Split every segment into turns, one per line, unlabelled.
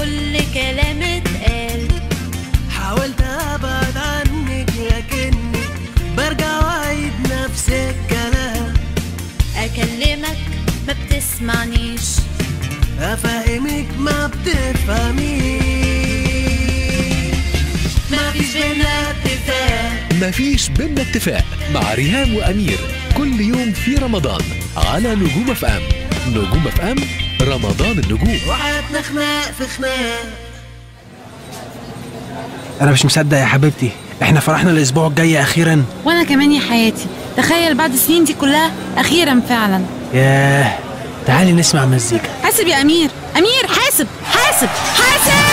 كل كلام اتقال
حاولت ابعد عنك لكني برجع واعيد نفس الكلام
اكلمك ما بتسمعنيش
افهمك ما بتفهميش مفيش بينا اتفاق
مفيش بينا اتفاق مع ريهام وأمير كل يوم في رمضان على نجوم اف ام نجوم اف ام رمضان النجوم
وحياتنا خناق في خناق
انا مش مصدق يا حبيبتي احنا فرحنا الاسبوع الجاي اخيرا
وانا كمان يا حياتي تخيل بعد السنين دي كلها اخيرا فعلا
ياه تعالي نسمع مزيكا
حاسب يا امير امير حاسب حاسب حاسب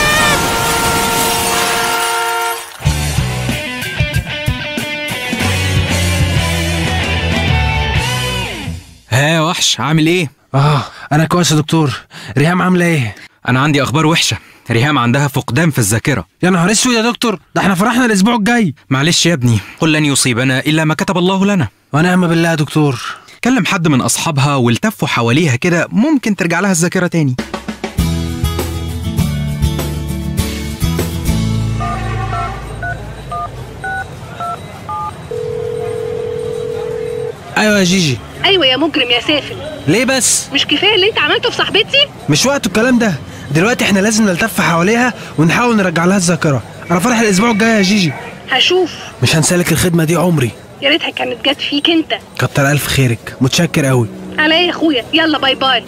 ها يا وحش عامل ايه؟
اه انا كويس يا دكتور ريهام عامله ايه
انا عندي اخبار وحشه ريهام عندها فقدان في الذاكره
يا نهار اسود يا دكتور ده احنا فرحنا الاسبوع الجاي
معلش يا ابني قل لن يصيبنا الا ما كتب الله لنا
ونعم بالله يا دكتور
كلم حد من اصحابها والتفوا حواليها كده ممكن ترجع لها الذاكره تاني
ايوه يا جيجي
ايوه يا مجرم يا سافل
ليه بس
مش كفايه اللي انت عملته في صاحبتي
مش وقت الكلام ده دلوقتي احنا لازم نلتف حواليها ونحاول نرجع لها الذاكره انا فرح الاسبوع الجاي يا جيجي
هشوف
مش هنسالك الخدمه دي عمري
يا ريتها كانت جت فيك انت
كتر الف خيرك متشكر قوي
على ايه يا اخويا يلا باي باي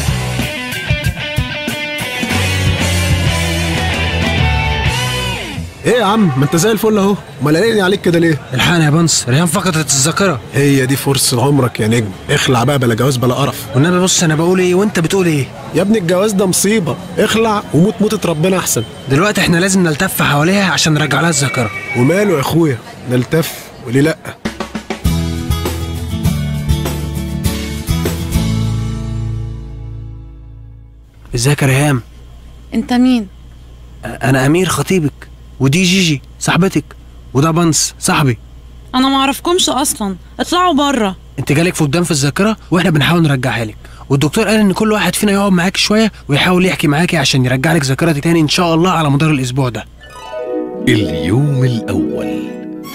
ايه يا عم ما انت زي الفل اهو امال قلقني عليك كده ليه
الحقنا يا بنص ريهام فقدت الذاكره
هي دي فرصه عمرك يا نجم اخلع بقى بلا جواز بلا قرف
والنبي بص انا بقول ايه وانت بتقول ايه
يا ابني الجواز ده مصيبه اخلع وموت موتة ربنا احسن
دلوقتي احنا لازم نلتف حواليها عشان نرجع لها الذاكره
وماله يا اخويا نلتف وليه لا
ازيك يا ريهام
انت مين
انا امير خطيبك ودي جيجي صاحبتك وده بنس صاحبي
انا ما اعرفكمش اصلا اطلعوا بره
انت جالك فقدان في الذاكره واحنا بنحاول نرجعها لك والدكتور قال ان كل واحد فينا يقعد معاك شويه ويحاول يحكي معاكي عشان يرجع لك ذاكرتك تاني ان شاء الله على مدار الاسبوع ده
اليوم الأول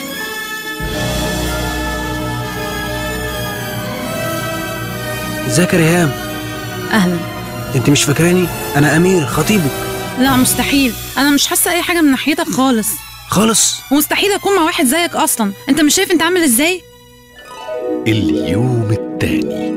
ازيك يا ريهام
اهلا
انت مش فاكراني انا امير خطيبك
لا مستحيل انا مش حاسه اي حاجه من ناحيتك خالص
خالص
ومستحيل اكون مع واحد زيك اصلا انت مش شايف انت عامل ازاي
اليوم الثاني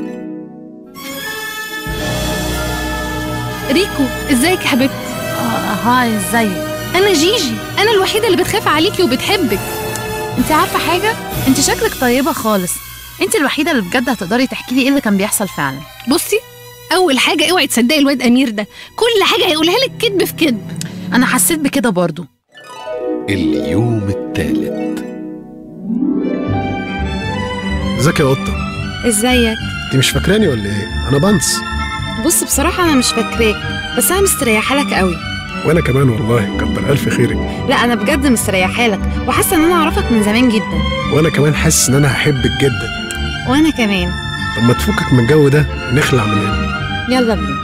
ريكو ازيك يا حبيبتي
هاي ازيك
انا جيجي انا الوحيده اللي بتخاف عليكي وبتحبك
انت عارفه حاجه انت شكلك طيبه خالص انت الوحيده اللي بجد هتقدري تحكي لي ايه اللي كان بيحصل فعلا
بصي اول حاجه اوعي تصدقي الواد امير ده كل حاجه هيقولها لك كذب في كذب
انا حسيت بكده برضو
اليوم الثالث
ازيك يا قطه
ازيك
انت مش فاكراني ولا ايه انا بنس
بص بصراحه انا مش فاكراك بس انا مستريحه لك قوي
وانا كمان والله كتر الف خيرك
لا انا بجد مستريحه لك وحاسه ان انا اعرفك من زمان جدا
وانا كمان حاسس ان انا هحبك جدا
وانا كمان
طب ما تفكك من الجو ده ونخلع من هنا
يلا بينا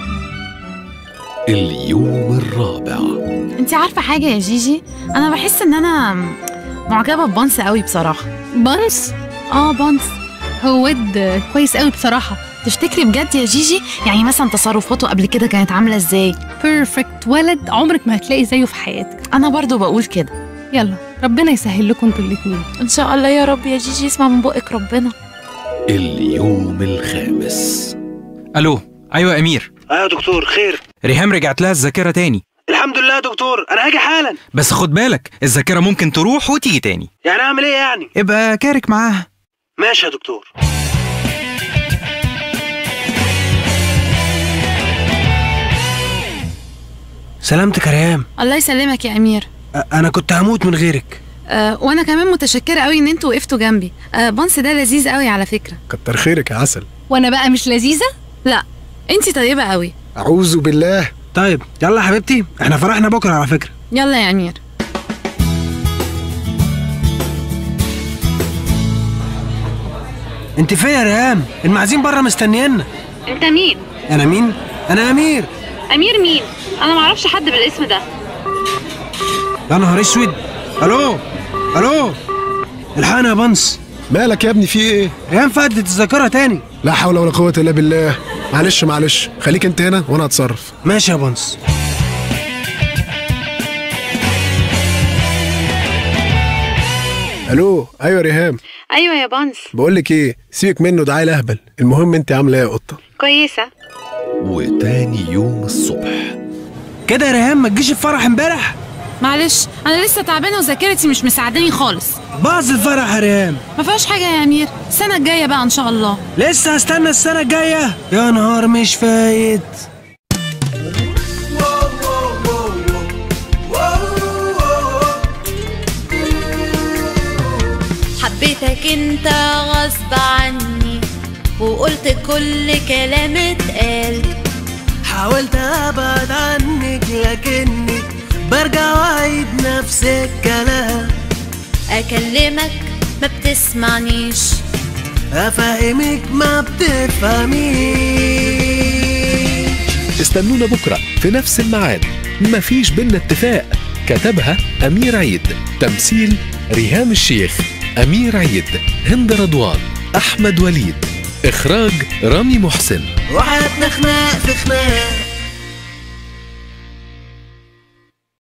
اليوم الرابع
انت عارفه حاجه يا جيجي انا بحس ان انا معجبه ببانس قوي بصراحه
بانس
اه بانس
هو واد كويس قوي بصراحه
تفتكري بجد يا جيجي يعني مثلا تصرفاته قبل كده كانت عامله ازاي
بيرفكت ولد عمرك ما هتلاقي زيه في حياتك
انا برضو بقول كده
يلا ربنا يسهل لكم انتوا الاتنين
ان شاء الله يا رب يا جيجي اسمع من بقك ربنا
اليوم الخامس
الو ايوه يا امير
ايوه يا دكتور خير
ريهام رجعت لها الذاكره تاني
الحمد لله يا دكتور انا هاجي حالا
بس خد بالك الذاكره ممكن تروح وتيجي تاني
يعني اعمل ايه يعني
ابقى كارك معاها
ماشي يا دكتور سلامتك يا ريهام
الله يسلمك يا امير
أ- انا كنت هموت من غيرك
أه وانا كمان متشكره قوي ان انتوا وقفتوا جنبي أه بانس ده لذيذ قوي على فكره
كتر خيرك يا عسل
وانا بقى مش لذيذه
لا انت طيبه قوي
اعوذ بالله
طيب يلا يا حبيبتي احنا فرحنا بكره على فكره
يلا يا امير
انت فين يا ريهام المعازيم بره مستنيانا
انت مين
انا مين انا امير
امير مين انا معرفش حد بالاسم ده
يا نهار اسود الو الو الحقنا يا بنس
مالك يا ابني في ايه
ريان فقدت الذاكره تاني
لا حول ولا قوه الا بالله معلش معلش خليك انت هنا وانا هتصرف
ماشي يا بنس
الو ايوه ريهام
ايوه يا بانس
بقول لك ايه سيبك منه ده عيل اهبل المهم انت عامله ايه يا قطه
كويسه
وتاني يوم الصبح
كده يا ريهام ما تجيش الفرح امبارح
معلش انا لسه تعبانه وذاكرتي مش مساعداني خالص
باظ الفرح يا ريهام
ما فيهاش حاجه يا امير السنه الجايه بقى ان شاء الله
لسه هستنى السنه الجايه يا نهار مش فايت
حبيتك انت غصب عني وقلت كل كلام اتقال
حاولت ابعد عنك لكني برجع واعيد نفس الكلام
اكلمك ما بتسمعنيش
افهمك ما بتفهميش
استنونا بكرة في نفس الميعاد مفيش بينا اتفاق كتبها أمير عيد تمثيل ريهام الشيخ أمير عيد هند رضوان أحمد وليد إخراج رامي محسن
وحياتنا خناق في خناق